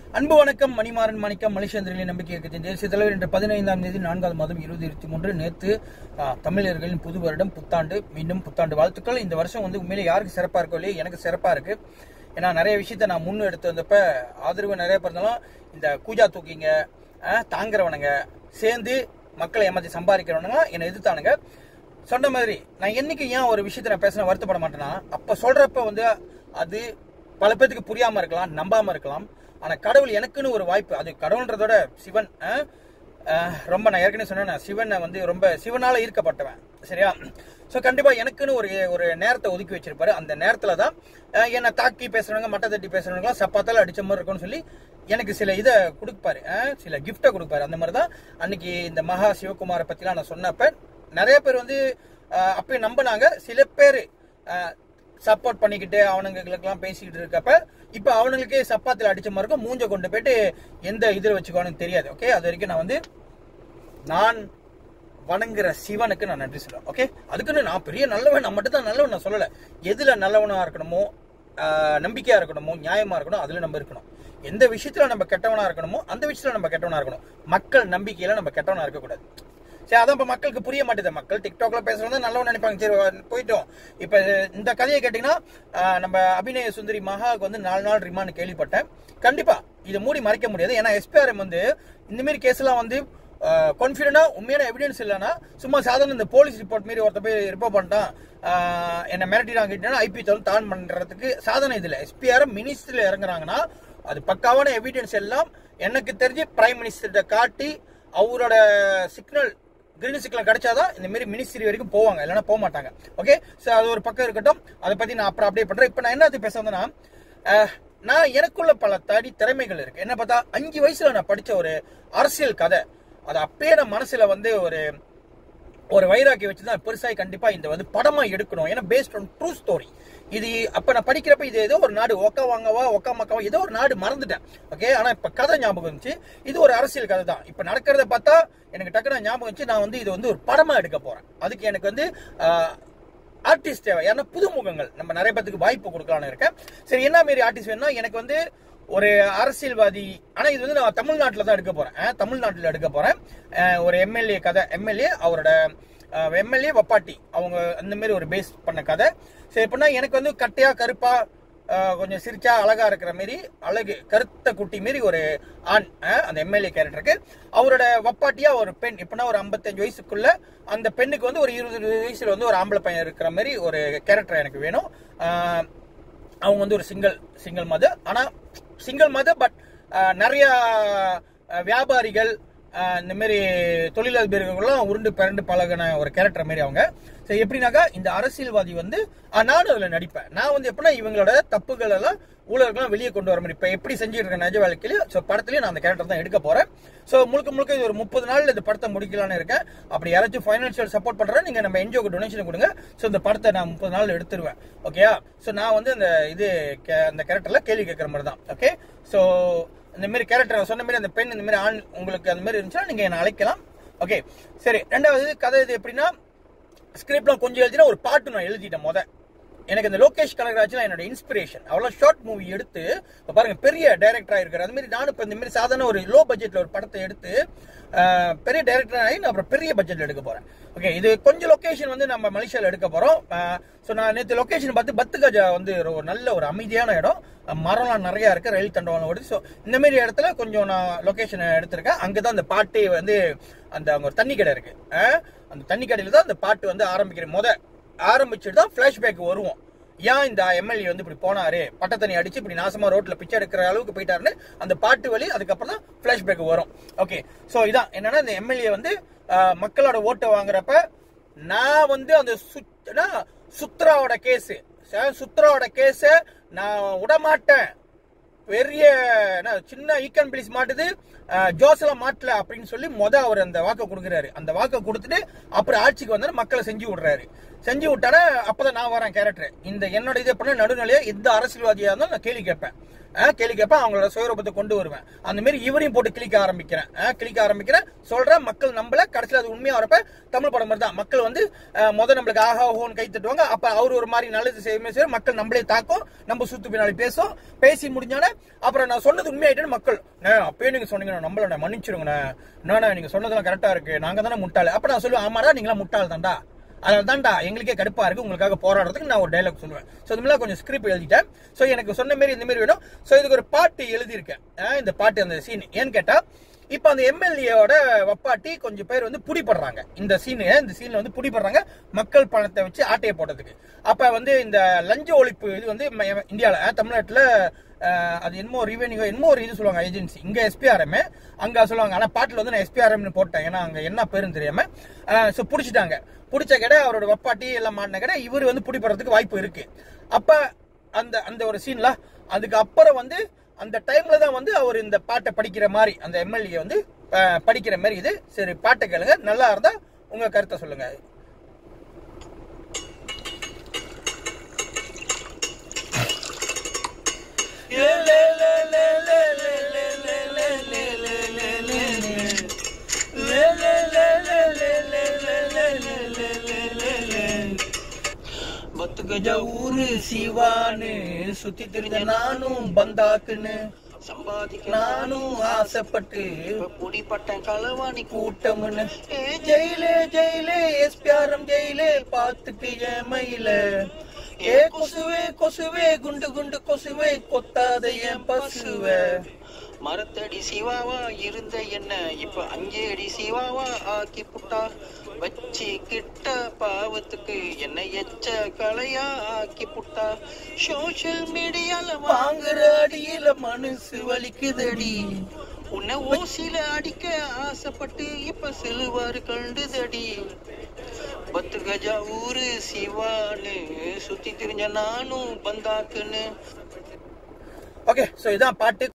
அன்பு வணக்கம் மணிமாறன் மாணிக்கம் மலேசியந்திரிகளின் நம்பிக்கை இயக்கத்தின் தேசிய தலைவர் என்ற பதினைந்தாம் தேதி நான்காவது மாதம் இருபது இருபத்தி மூன்று நேற்று ஆ, தமிழர்களின் புது வருடம் புத்தாண்டு மீண்டும் புத்தாண்டு வாழ்த்துக்கள் இந்த வருஷம் வந்து உண்மையிலே யாருக்கு சிறப்பா இருக்கோ இல்லையோ எனக்கு சிறப்பா இருக்கு ஏன்னா நிறைய விஷயத்த நான் முன் எடுத்து வந்தப்ப ஆதரவு நிறைய பேர் இருந்தாலும் இந்த கூஜா தூக்கிங்க ஆ, தாங்குறவனுங்க சேர்ந்து மக்களை ஏமாத்தி சம்பாதிக்கிறவனுங்க என்னை எதிர்த்தானுங்க சொன்ன மாதிரி நான் என்னைக்கு ஏன் ஒரு விஷயத்தை நான் பேசின வருத்தப்பட மாட்டேன்னா அப்ப சொல்றப்ப வந்து அது பல பேத்துக்கு புரியாம இருக்கலாம் நம்பாம இருக்கலாம் ஆனா கடவுள் எனக்குன்னு ஒரு வாய்ப்பு அது கடவுள்ன்றதோட சிவன் அஹ், அஹ், ரொம்ப நான் ஏற்கனவே சொன்னேன் நான் சிவனை வந்து ரொம்ப சிவனால ஈர்க்கப்பட்டவன் சரியா ஸோ கண்டிப்பா எனக்குன்னு ஒரு ஒரு நேரத்தை ஒதுக்கி வச்சிருப்பாரு அந்த நேரத்துல தான் அஹ், என்னை தாக்கி பேசுறவங்க மட்ட தட்டி பேசுறவங்களாம் சப்பாத்தால அடிச்ச மாதிரி இருக்கும்னு சொல்லி எனக்கு சில இதை கொடுப்பாரு அஹ், சில கிஃப்டை கொடுப்பாரு அந்த மாதிரி தான் அன்னைக்கு இந்த மகா சிவகுமாரை பத்திலாம் நான் சொன்னப்ப நிறைய பேர் வந்து அஹ், அப்பயும் நம்பினாங்க சில பேர் சப்போர்ட் பண்ணிக்கிட்டு அவனுங்களுக்கெல்லாம் பேசிக்கிட்டு இருக்கப்ப இப்ப அவனுங்களுக்கே சப்பாத்துல அடிச்ச மாதிரி இருக்கும் மூஞ்ச கொண்டு போயிட்டு எந்த இதில் வச்சுக்கோன்னு தெரியாது ஓகே அது வரைக்கும் நான் வந்து நான் வணங்குற சிவனுக்கு நான் நன்றி சொல்லுவேன் ஓகே அதுக்குன்னு நான் பெரிய நல்லவன் நான் மட்டும் தான் நல்லவன் நான் சொல்லல எதுல நல்லவனா இருக்கணுமோ ஆஹ், நம்பிக்கையா இருக்கணுமோ நியாயமா இருக்கணும் அதுல நம்ம இருக்கணும் எந்த விஷயத்துல நம்ம கெட்டவனா இருக்கணுமோ அந்த விஷயத்துல நம்ம கெட்டவனா இருக்கணும் மக்கள் நம்பிக்கையில நம்ம கெட்டவனா இருக்கக்கூடாது சரி அதான் இப்ப மக்களுக்கு புரிய மாட்டேது மக்கள் டிக்டாக்ல பேசுறது நல்லவன் நினைப்பாங்க சரி வா- போயிட்டோம் இப்ப இந்த கதையை கேட்டீங்கன்னா ஆஹ், நம்ம அபிநய சுந்தரி மகாவுக்கு வந்து நாலு நாள் ரிமாண்ட் கேள்விப்பட்டேன் கண்டிப்பா இதை மூடி மறைக்க முடியாது ஏன்னா எஸ்பிஆர்எம் வந்து இந்த மாதிரி கேஸ் எல்லாம் வந்து கான்ஃபிடண்டா உண்மையான எவிடன்ஸ் இல்லைன்னா சும்மா சாதாரண இந்த போலீஸ் ரிப்போர்ட் மாரி ஒருத்த போய் ரிப்போர்ட் பண்ணிட்டான் ஆஹ், என்ன மிரட்டினாங்க ஐபி தவிர தான் பண்றதுக்கு சாதனை இதுல எஸ்பிஆர் மினிஸ்ட்ரியில இறங்குறாங்கன்னா அது பக்காவான எவிடன்ஸ் எல்லாம் எனக்கு தெரிஞ்சு பிரைம் மினிஸ்டர்கிட்ட காட்டி அவரோட சிக்னல் கிரீன் சிக்னல் கிடைச்சாதான் இந்த மாதிரி மினிஸ்ட்ரி வரைக்கும் போவாங்க இல்லைன்னா போக மாட்டாங்க ஓகே ஸோ அது ஒரு பக்கம் இருக்கட்டும் அதை பத்தி நான் அப்புறம் அப்படியே பண்றேன் இப்போ நான் என்னது பேச வந்தேன்னா அஹ், நான் எனக்குள்ள பல தடி திறமைகள் இருக்கு என்ன பார்த்தா அஞ்சு வயசுல நான் படிச்ச ஒரு அரசியல் கதை அது அப்பயே நான் மனசுல வந்து ஒரு ஒரு வைராக்கி வச்சு தான் பெருசாகி கண்டிப்பா இந்த வந்து படமா எடுக்கணும் ஏன்னா பேஸ்ட் ஆன் ட்ரூ ஸ்டோரி இது அப்ப நான் படிக்கிறப்ப இது ஏதோ ஒரு நாடு ஒக்கா வாங்கவா ஒக்கா மக்காவா ஏதோ ஒரு நாடு மறந்துட்டேன் ஓகே ஆனா இப்ப கதை ஞாபகம் வந்துச்சு இது ஒரு அரசியல் கதை தான் இப்ப நடக்கிறத பார்த்தா எனக்கு டக்குனு ஞாபகம் வந்துச்சு நான் வந்து இது வந்து ஒரு படமா எடுக்க போறேன் அதுக்கு எனக்கு வந்து ஆர்டிஸ்ட் தேவை ஏன்னா புதுமுகங்கள் நம்ம நிறைய பேத்துக்கு வாய்ப்பு கொடுக்கலாம்னு இருக்கேன் சரி என்ன மாரி ஆர்டிஸ்ட் வேணும்னா எனக்கு வந்து ஒரு அரசியல்வாதி ஆனா இது வந்து நான் தமிழ்நாட்டில் தான் எடுக்க போறேன் அஹ், தமிழ்நாட்டில் எடுக்க போறேன் அஹ், ஒரு எம்எல்ஏ கதை எம்எல்ஏ அவரோட எம்எல்ஏ வப்பாட்டி அவங்க அந்த மாதிரி ஒரு பேஸ் பண்ண கதை சரி எப்படின்னா எனக்கு வந்து கட்டையா கருப்பா அஹ், கொஞ்சம் சிரிச்சா அழகா இருக்கிற மாதிரி அழகு கருத்த குட்டி மாரி ஒரு ஆண் அஹ், அந்த எம்எல்ஏ கேரக்டருக்கு அவரோட வப்பாட்டியா ஒரு பெண் எப்படின்னா ஒரு 55 வயசுக்குள்ள அந்த பெண்ணுக்கு வந்து ஒரு இருபது வயசுல வந்து ஒரு ஆம்பளை பையன் இருக்கிற மாதிரி ஒரு கேரக்டர் எனக்கு வேணும் அஹ், அவங்க வந்து ஒரு சிங்கிள் சிங்கிள் மதர் ஆனா சிங்கிள் மதர் பட் நிறைய அஹ், வியாபாரிகள் அஹ், இந்த மாதிரி தொழிலதிபர்கள்லாம் உருண்டு பிறண்டு பழகின ஒரு கேரக்டர் மாதிரி அவங்க சரி எப்படின்னாக்கா இந்த அரசியல்வாதி வந்து அஹ், நானும் அதுல நடிப்பேன் நான் வந்து எப்படின்னா இவங்களோட தப்புகள் எல்லாம் ஊழல்கள்லாம் வெளியே கொண்டு வர மாதிரி இப்ப எப்படி செஞ்சுட்டு இருக்கேன் நிஜ வாழ்க்கையில ஸோ படத்துலயும் நான் அந்த கேரக்டர் தான் எடுக்க போறேன் ஸோ முழுக்க முழுக்க இது ஒரு முப்பது நாள் இந்த படத்தை முடிக்கலாம்னு இருக்கேன் அப்படி யாராச்சும் ஃபைனான்சியல் சப்போர்ட் பண்றேன் நீங்க நம்ம என்ஜிஓக்கு டொனேஷன் கொடுங்க ஸோ இந்த படத்தை நான் முப்பது நாள் எடுத்துருவேன் ஓகேயா ஸோ நான் வந்து அந்த இது கே- அந்த கேரக்டர்ல கேள்வி கேட்கற மாதிரி தான் ஓகே ஸோ இந்த மாதிரி கேரக்டர் சொன்ன மாதிரி அந்த பெண் இந்த மாதிரி ஆண் உங்களுக்கு அந்த மாதிரி இருந்துச்சுன்னா நீங்க என்ன அழைக்கலாம் ஓகே சரி ரெண்டாவது கதை இது எப்படின்னா ஸ்கிரிப்ட்லாம் கொஞ்சம் எழுதினா ஒரு பாட்டு நான் எழுதிட்டேன் முத எனக்கு இந்த லோகேஷ் கனகராஜ்லாம் என்னோட இன்ஸ்பிரேஷன் அவ்வளோ ஷார்ட் மூவி எடுத்து இப்ப பாருங்க பெரிய டைரக்டரா இருக்காரு அது மாதிரி நானும் இப்போ இந்த மாதிரி சாதாரண ஒரு லோ பட்ஜெட்ல ஒரு படத்தை எடுத்து ஆஹ், பெரிய டைரக்டர் ஆகி நான் அப்புறம் பெரிய பட்ஜெட்ல எடுக்க போறேன் ஓகே இது கொஞ்சம் லொகேஷன் வந்து நம்ம மலேசியால எடுக்க போறோம் ஸோ நான் நேற்று லொகேஷன் பார்த்து பத்து கஜா வந்து ஒரு நல்ல ஒரு அமைதியான இடம் அஹ், மரம்லாம் நிறைய இருக்கு ரயில் தண்டவாளம் ஓடுது ஸோ இந்த மாதிரி இடத்துல கொஞ்சம் நான் லொகேஷன் எடுத்திருக்கேன் அங்கதான் அந்த பாட்டே வந்து அந்த அங்க ஒரு தண்ணி கடை இருக்கு அஹ், அந்த தண்ணி கடையில தான் அந்த பாட்டு வந்து ஆரம்பிக்கிற முத ஆரம்பிச்சுட்டு தான் ஃபிளாஷ்பேக் வருவோம் ஏன் இந்த எம்எல்ஏ வந்து இப்படி போனாரு பட்ட தண்ணி அடிச்சு இப்படி நாசமா ரோட்ல பிச்சை எடுக்கிற அளவுக்கு போயிட்டாருன்னு அந்த பாட்டு வழி அதுக்கப்புறம் தான் ஃபிளாஷ்பேக் வரும் ஓகே சோ இதான் என்னன்னா இந்த எம்எல்ஏ வந்து ஆஹ், மக்களோட ஓட்டை வாங்குறப்ப நான் வந்து அந்த சுத்தனா சுத்ராவோட கேஸ் சுத்ராவோட கேஸ நான் விடமாட்டேன் பெரிய என்ன, சின்ன ஈக்கன் பிளிஸ் மாட்டுது அஹ், ஜோஸ்லாம் மாட்டல அப்படின்னு சொல்லி மொத அவர் அந்த வாக்கை கொடுக்குறாரு அந்த வாக்கை கொடுத்துட்டு அப்புறம் ஆட்சிக்கு வந்தாரு மக்களை செஞ்சு விடுறாரு செஞ்சு விட்டானே அப்பதான் நான் வரேன் கேரக்டர் இந்த என்னோட இது பண்ண நடுநிலையா எந்த அரசியல்வாதியா இருந்தாலும் நான் கேள்வி கேட்பேன் ஆ, கேள்வி கேட்பேன் அவங்களோட சுயரூபத்தை கொண்டு வருவேன் அந்த மாதிரி இவரையும் போட்டு கிளிக்க ஆரம்பிக்கிறேன் ஆ, கிளிக்க ஆரம்பிக்கிறேன் சொல்றேன் மக்கள் நம்பல கடைசியில் அது உண்மையா வரப்ப தமிழ் படம் மாதிரி தான் மக்கள் வந்து ஆ, முத நம்மளுக்கு ஆஹா ஓஹோன்னு கை தட்டுவாங்க அப்ப அவர் ஒரு மாதிரி நல்லது செய்யுமே சரி மக்கள் நம்மளே தாக்கும் நம்ம சுத்து பின்னாடி பேசும் பேசி முடிஞ்சானே அப்புறம் நான் சொன்னது உண்மையாயிட்டு மக்கள் "அண்ணே, அப்பயே நீங்க சொன்னீங்க நம்மள மன்னிச்சிருங்கண்ணே என்னண்ணே நீங்க சொன்னதெல்லாம் கரெக்டா இருக்கு நாங்க தானே முட்டாள் அப்ப நான் சொல்லுவேன் ஆமாடா நீங்களா முட்டாள் தான்டா அதனால தான்டா எங்களுக்கே கடுப்பா இருக்கு உங்களுக்காக போராடுறதுக்கு நான் ஒரு டைலாக் சொல்லுவேன் ஸோ இந்த மாதிரி கொஞ்சம் ஸ்கிரிப்ட் எழுதிட்டேன் ஸோ எனக்கு சொன்ன மாதிரி இந்த மாதிரி வேணும் ஸோ இதுக்கு ஒரு பாட்டு எழுதியிருக்கேன் ஆஹ் இந்த பாட்டு அந்த சீன் ஏன்னு கேட்டா இப்போ அந்த எம்எல்ஏவோட வப்பாட்டி கொஞ்சம் பேர் வந்து புடிப்படுறாங்க இந்த சீனு இந்த சீன்ல வந்து புடிப்படுறாங்க மக்கள் பணத்தை வச்சு ஆட்டையை போட்டதுக்கு அப்ப வந்து இந்த லஞ்ச ஒழிப்பு இது வந்து இந்தியாவில் தமிழ்நாட்டில் அது என்னமோ ரிவென்யூ என்னமோ ஒரு இது சொல்லுவாங்க ஏஜென்சி இங்க எஸ்பிஆர்எம் அங்க சொல்லுவாங்க ஆனா பாட்டில் வந்து நான் எஸ்பிஆர்எம்னு போட்டேன் ஏன்னா அங்க என்ன பேருன்னு தெரியாம ஸோ பிடிச்சிட்டாங்க பிடிச்ச கடை அவரோட வப்பாட்டி எல்லாம் மாட்டின கடை இவர் வந்து பிடிப்படுறதுக்கு வாய்ப்பு இருக்கு அப்ப அந்த அந்த ஒரு சீன்ல அதுக்கு அப்புறம் வந்து அந்த டைம்ல தான் வந்து அவர் இந்த பாட்டை படிக்கிற மாதிரி அந்த எம்எல்ஏ வந்து அஹ், படிக்கிற மாதிரி இது சரி பாட்டை கேளுங்க நல்லா இருந்தா உங்க கருத்தை சொல்லுங்க பத்து கஜா ஊரு சிவானு சுத்தி திரிஞ்ச நானும் பந்தாக்குன்னு சம்பாதிக்க நானும் ஆசைப்பட்டு குடிப்பட்ட களவாணி கூட்டம்னு ஏ ஜெயிலே ஜெயிலே எஸ்பிஆர்எம் ஜெயிலே பார்த்துட்டு என் மயில ஏ கொசுவே கொசுவே குண்டு குண்டு கொசுவே கொத்தாத என் பசுவே மரத்தடி சிவாவா இருந்த என்ன இப்ப அஞ்சேடி சிவாவா ஆக்கி புட்டா வச்சு கிட்ட பாவத்துக்கு என்ன எச்ச கலையா ஆக்கி புட்டா சோஷியல் மீடியால வாங்குற அடியில மனசு வலிக்குதடி உன்னை ஓசில அடிக்க ஆசைப்பட்டு இப்ப சிலுவாரு கண்டுதடி பத்து கஜா ஊரு சிவான்னு சுத்தி திரிஞ்ச நானும் பந்தாக்குன்னு ஓகே சோ இதான் பாட்டு